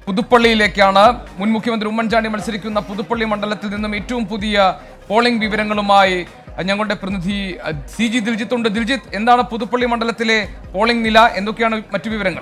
പുതുപ്പള്ളിയിലേക്കാണ് മുൻ മുഖ്യമന്ത്രി ഉമ്മൻചാണ്ടി മത്സരിക്കുന്ന പുതുപ്പള്ളി മണ്ഡലത്തിൽ നിന്നും ഏറ്റവും പുതിയ പോളിംഗ് വിവരങ്ങളുമായി ഞങ്ങളുടെ പ്രതിനിധി അഹ്, സി ജി ദിൽജിത്ത് ഉണ്ട് ദിൽജിത്ത് എന്താണ് പുതുപ്പള്ളി മണ്ഡലത്തിലെ പോളിംഗ് നില എന്തൊക്കെയാണ് മറ്റു വിവരങ്ങൾ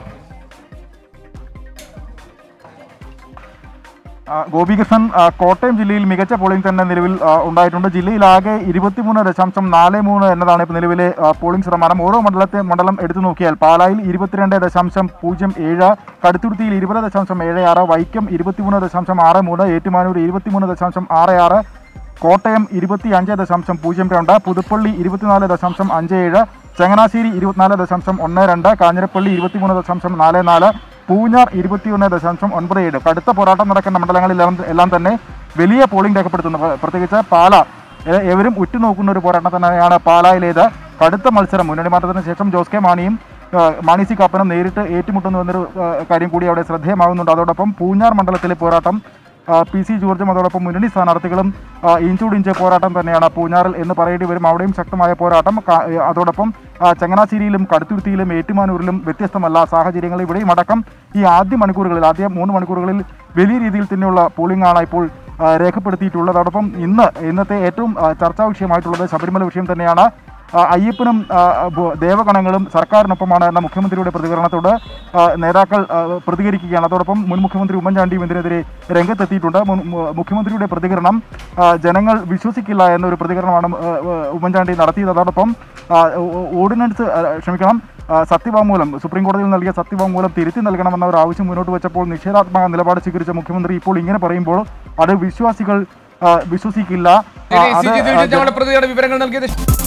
ആ, ഗോപികൃഷ്ണൻ ആ, കോട്ടയം ജില്ലയിൽ മികച്ച പോളിംഗ് തന്നെ നിലവിൽ ആ, ഉണ്ടായിട്ടുണ്ട് ജില്ലയിലാകെ ഇരുപത്തിമൂന്ന് ദശാംശം നാല് മൂന്ന് എന്നതാണ് ഇപ്പോൾ നിലവിലെ ആ, പോളിംഗ് ശതമാനം ഓരോ മണ്ഡലത്തെ മണ്ഡലം എടുത്തു നോക്കിയാൽ പാലായിൽ ഇരുപത്തിരണ്ട് ദശാംശം പൂജ്യം ഏഴ് കടുത്തുരുത്തിയിൽ ഇരുപത് ദശാംശം ഏഴ് ആറ് വൈക്കം ഇരുപത്തിമൂന്ന് ദശാംശം ആറ് മൂന്ന് ഏറ്റുമാനൂർ ഇരുപത്തിമൂന്ന് ദശാംശം ആറ് ആറ് കോട്ടയം ഇരുപത്തി അഞ്ച് ദശാംശം പൂജ്യം രണ്ട് പുതുപ്പള്ളി ഇരുപത്തിനാല് ദശാംശം അഞ്ച് ഏഴ് ചങ്ങനാശ്ശേരി ഇരുപത്തിനാല് ദശാംശം ഒന്ന് രണ്ട് കാഞ്ഞിരപ്പള്ളി ഇരുപത്തിമൂന്ന് ദശാംശം നാല് നാല് പൂഞ്ഞാർ ഇരുപത്തിയൊന്ന് ദശാംശം ഒൻപത് ഏഴ് കടുത്ത പോരാട്ടം നടക്കുന്ന മണ്ഡലങ്ങളിലെല്ലാം എല്ലാം തന്നെ വലിയ പോളിംഗ് രേഖപ്പെടുത്തുന്നു പ്ര- പ്രത്യേകിച്ച് പാല ഏ- ഏവരും ഉറ്റുനോക്കുന്ന ഒരു പോരാട്ടം തന്നെയാണ് പാലായിലേത് കടുത്ത മത്സരം മുന്നണി മാറ്റത്തിന് ശേഷം ജോസ് കെ മാണിയും ആ, മാണി സി കാപ്പനും നേരിട്ട് ഏറ്റുമുട്ടുന്നു എന്നൊരു ആ, കാര്യം കൂടി അവിടെ ശ്രദ്ധേയമാകുന്നുണ്ട് അതോടൊപ്പം പൂഞ്ഞാർ മണ്ഡലത്തിലെ പോരാട്ടം ആ, പി സി ജോർജും അതോടൊപ്പം മുന്നണി സ്ഥാനാർത്ഥികളും ആ, ഇഞ്ചോടിഞ്ച് പോരാട്ടം തന്നെയാണ് പൂഞ്ഞാറിൽ എന്ന് പറയേണ്ടി വരും അവിടെയും ശക്തമായ പോരാട്ടം കാ- ഏ, അതോടൊപ്പം ആ, ചങ്ങനാശ്ശേരിയിലും കടുത്തുരുത്തിയിലും ഏറ്റുമാനൂരിലും വ്യത്യസ്തമല്ല സാഹചര്യങ്ങൾ ഇവിടെയും അടക്കം ഈ ആദ്യ മണിക്കൂറുകളിൽ ആദ്യ മൂന്ന് മണിക്കൂറുകളിൽ വലിയ രീതിയിൽ തന്നെയുള്ള പോളിംഗ് ആണ് ഇപ്പോൾ ആ, രേഖപ്പെടുത്തിയിട്ടുള്ളത് അതോടൊപ്പം ഇന്ന് ഇന്നത്തെ ഏറ്റവും ആ, ചർച്ചാ വിഷയമായിട്ടുള്ളത് ശബരിമല വിഷയം തന്നെയാണ് ആ, അയ്യപ്പനും ആ, ബോ- ദേവഗണങ്ങളും സർക്കാരിനൊപ്പമാണ് എന്ന മുഖ്യമന്ത്രിയുടെ പ്രതികരണത്തോട് ആ, നേതാക്കൾ ആ, പ്രതികരിക്കുകയാണ് അതോടൊപ്പം മുൻ മുഖ്യമന്ത്രി ഉമ്മൻചാണ്ടിയും ഇതിനെതിരെ രംഗത്തെത്തിയിട്ടുണ്ട് മുൻ- മു- മുഖ്യമന്ത്രിയുടെ പ്രതികരണം ആ, ജനങ്ങൾ വിശ്വസിക്കില്ല എന്നൊരു പ്രതികരണമാണ് ആ, ആ, ഉമ്മൻചാണ്ടി നടത്തിയത് അതോടൊപ്പം ആ, ഓ- ഓർഡിനൻസ് ആ, ക്ഷമിക്കണം ആ, സത്യവാങ്മൂലം സുപ്രീം കോടതിയിൽ നൽകിയ സത്യവാങ്മൂലം തിരുത്തി നൽകണമെന്ന ഒരു ആവശ്യം മുന്നോട്ട് വെച്ചപ്പോൾ നിഷേധാത്മക നിലപാട് സ്വീകരിച്ച മുഖ്യമന്ത്രി ഇപ്പോൾ ഇങ്ങനെ പറയുമ്പോൾ അത് വിശ്വാസികൾ ആ, വിശ്വസിക്കില്ല ആ, ശരി, സി അത് ജി ആ, ദിൽജിത്ത് ഞങ്ങളുടെ പ്രതിനിധിയുടെ വിവരങ്ങൾ നൽകിയത്